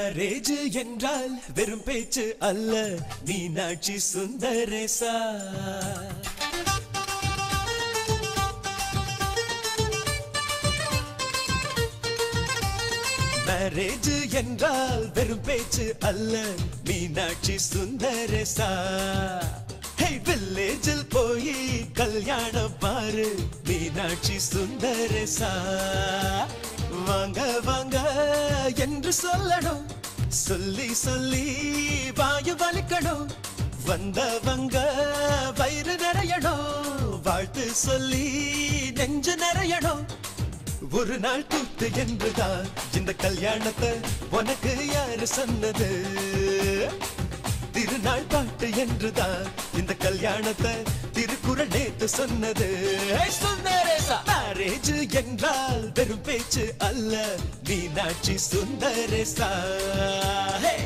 Marriage என்றால் வெறும் பேச்சு அல்ல மீனாட்சி சுந்தரேசா மேரேஜ் என்றால் வெறும் பேச்சு அல்ல மீனாட்சி சுந்தரேசா ஹே வில்லேஜில் போய் கல்யாணம் பாரு மீனாட்சி சுந்தரேசா வாங்க வாங்க என்று சொல்லணும் சொல்லி சொல்லி வாயு வலிக்கணும் வந்தவங்க வயிறு நிறையணும் வாழ்த்து சொல்லி நெஞ்சு நிறையணும் ஒரு நாள் கூத்து என்றுதான் இந்த கல்யாணத்தை உனக்கு யாரு சொன்னது திருநாள் பாட்டு என்றுதான் இந்த கல்யாணத்தை திருக்குறள் நேத்து சொன்னது மேரேஜ் என்றால் வெறும் பேச்சு அல்ல மீனாட்சி சுந்தரேசா Hey!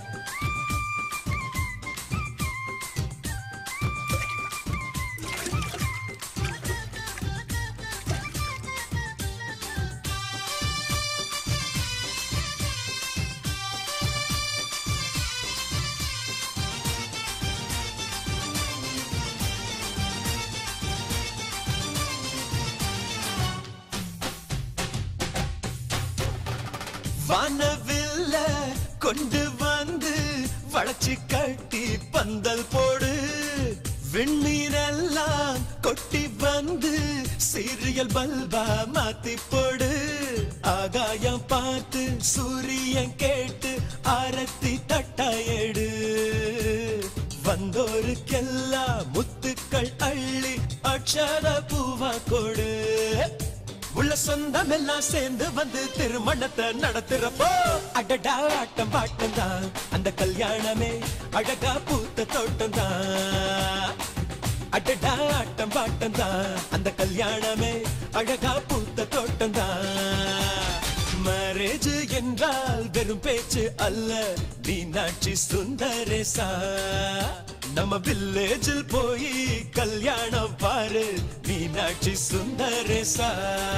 வானவில்ல கொண்டு வந்து வளைச்சு கட்டி பந்தல் போடு வெண்ணீரெல்லாம் கொட்டி வந்து சீரியல் பல்பா மாத்தி போடு ஆகாயம் பார்த்து சூரியன் கேட்டு ஆரத்தி தட்டாயடு வந்தோருக்கெல்லாம் முத்துக்கள் அள்ளி அக்ஷர பூவா கொடு உள்ள சொந்தம் எல்லாம் சேர்ந்து வந்து திருமணத்தை நடத்துறப்போ அடடா ஆட்டம் பாட்டம் தான் அந்த கல்யாணமே அழகா பூத்த தோட்டம் தான் அடடா ஆட்டம் பாட்டம் தான் அந்த கல்யாணமே அழகா பூத்த தோட்டம் தான் மேரேஜ் என்றால் வெறும் பேச்சு அல்ல மீனாட்சி சுந்தரேசா நம்ம வில்லேஜில் போய் கல்யாணம் பாரு மீனாட்சி சுந்தரேசா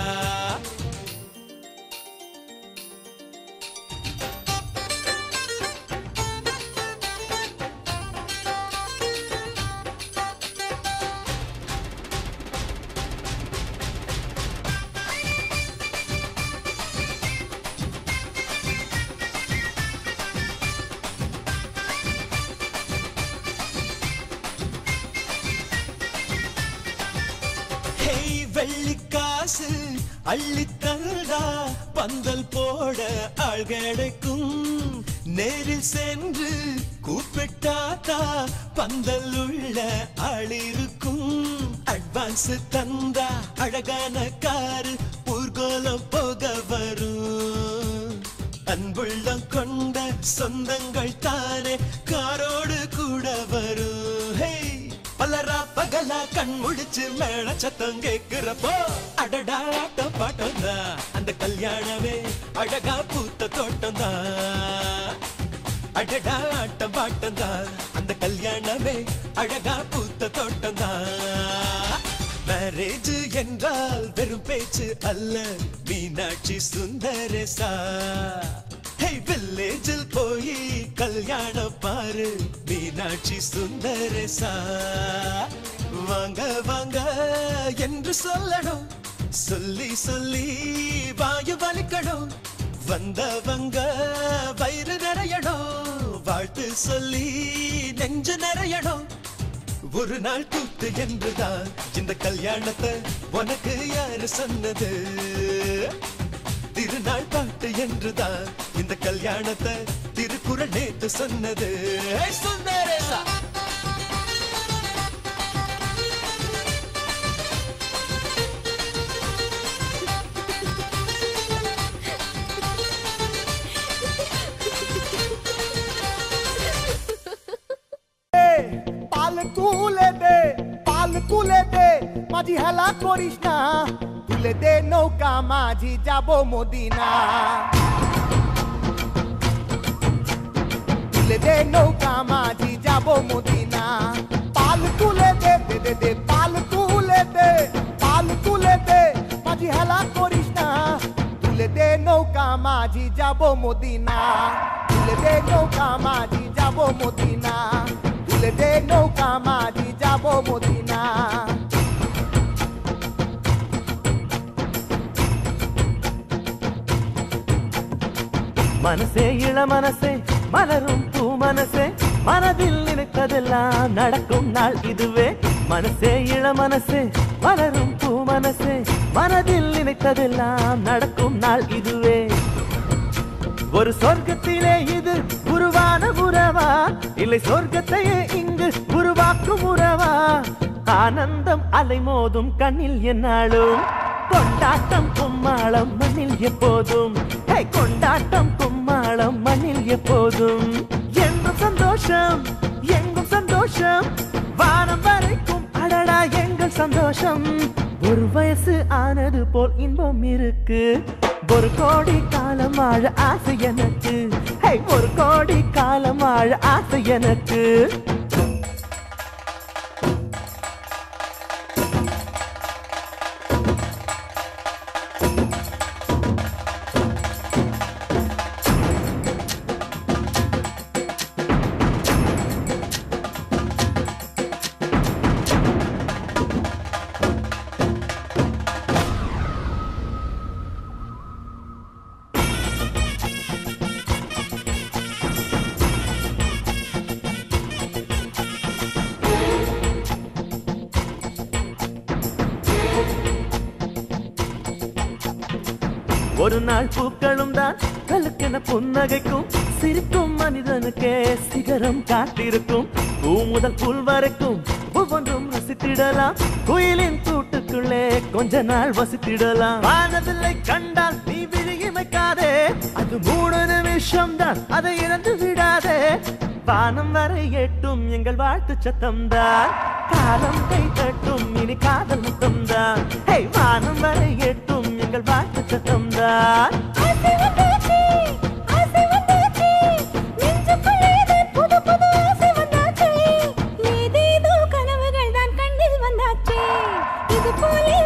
ஹேய் வெள்ளிக்காசு அள்ளி தருடா பந்தல் போட ஆள் கிடைக்கும் நேரில் சென்று கூப்பிட்டாத்தா பந்தல் உள்ள ஆள் இருக்கும் அட்வான்ஸ் தந்தா அழகான காரு ஊர்கோலம் போக வரும் அன்புள்ளம் கொண்ட சொந்தங்கள் தானே காரோடு கூட வரும் ஹேய் பலரா பகலா கண் முழிச்சு மேல சத்தம் கேக்குறப்போ அடடா ஆட்டம் பாட்டம் தான் அந்த கல்யாணமே அழகா பூத்த தோட்டம் தான் அடடா ஆட்டம் பாட்டம் தான் அந்த கல்யாணமே அழகா பூத்த தோட்டம் தான் மேரேஜ் என்றால் வெறும் பேச்சு அல்ல மீனாட்சி சுந்தரேசா ஹே வில்லேஜில் போய் கல்யாணம் பாரு மீனாட்சி சுந்தரேசா வாங்க வாங்க என்று சொல்லணும் சொல்லி சொல்லி வாயு வலிக்கணும் வந்தவங்க வயிறு நிறையணும் வாழ்த்து சொல்லி நெஞ்சு நிறையணும் ஒரு நாள் கூத்து என்றுதான் இந்த கல்யாணத்தை உனக்கு யாரு சொன்னது திருநாள் பாட்டு என்றுதான் இந்த கல்யாணத்தை திருக்குறள் நேத்து சொன்னது ஏய் சுந்தரேசா পাল তুলে দে পাল তুলে দে মাঝি হেলা করিস না তুলে দে নৌকা মাঝি যাব মদিনা তুলে দে নৌকা মাঝি যাব মদিনা পাল তুলে দে দে দে দে পাল তুলে দে পাল তুলে দে মাঝি হেলা করিস না তুলে দে নৌকা মাঝি যাব মদিনা তুলে উলেটে নৌকা মাঝি যাব মদিনা উলেটে নৌকা মাঝি যাব মদিনা மனசே இள மனசே மலரும் பூ மனசே மனதில் நினைத்ததெல்லாம் நடக்கும் நாள் இதுவே மனசே இள மனசே மலரும் பூ மனசே மனதில் நினைத்ததெல்லாம் நடக்கும் நாள் இதுவே ஒரு சொர்க்கத்திலே இது உருவான உறவா இல்லை சொர்க்கத்தையே இங்கு உருவாக்கும் உறவா ஆனந்தம் அலைமோதும் கண்ணில் என்னாலும் கொண்டாட்டம் கும்மாளம் மண்ணில் எப்போதும் ஹே, கொண்டாட்டம் கும்மாளம் மண்ணில் எப்போதும் எங்கும் சந்தோஷம் எங்கும் சந்தோஷம் வானம் வரைக்கும் அடடா எங்கள் சந்தோஷம் ஒரு வயசு ஆனது போல் இன்பம் இருக்கு ஒரு கோடி காலம் வாழ ஆசை எனக்கு ஹே, ஒரு கோடி காலம் வாழ ஆசை எனக்கு ஒரு நாள் பூக்களும் தான் கலுக்கென புன்னகைக்கும் சிரிக்கும் மனிதனுக்கே சிகரம் காத்திருக்கும் பூ முதல் புல் வரைக்கும் ஒவ்வொன்றும் ரசித்திடலாம் குயிலின் கூட்டுக்குள்ளே கொஞ்ச நாள் வசித்திடலாம் வானவில்லை கண்டால் நீ விழியமைக்காதே அது மூணு நிமிஷம் தான் அதை இழந்து விடாதே வானம் வரை எட்டும் எங்கள் வாழ்த்து சத்தம் தான் காலம் கை தட்டும் இனி காதல் முத்தம் தான் ஹே வானம் வரை எட்டும் எங்கள் வாழ்த்து சத்தம் தான் ஆசை வந்தாச்சு, ஆசை வந்தாச்சு, நெஞ்சுக்குள்ளேதான் புது புது ஆசை வந்தாச்சு. ஏதேதோ கனவுகள் தான் கண்ணில் வந்தாச்சு. இது போலே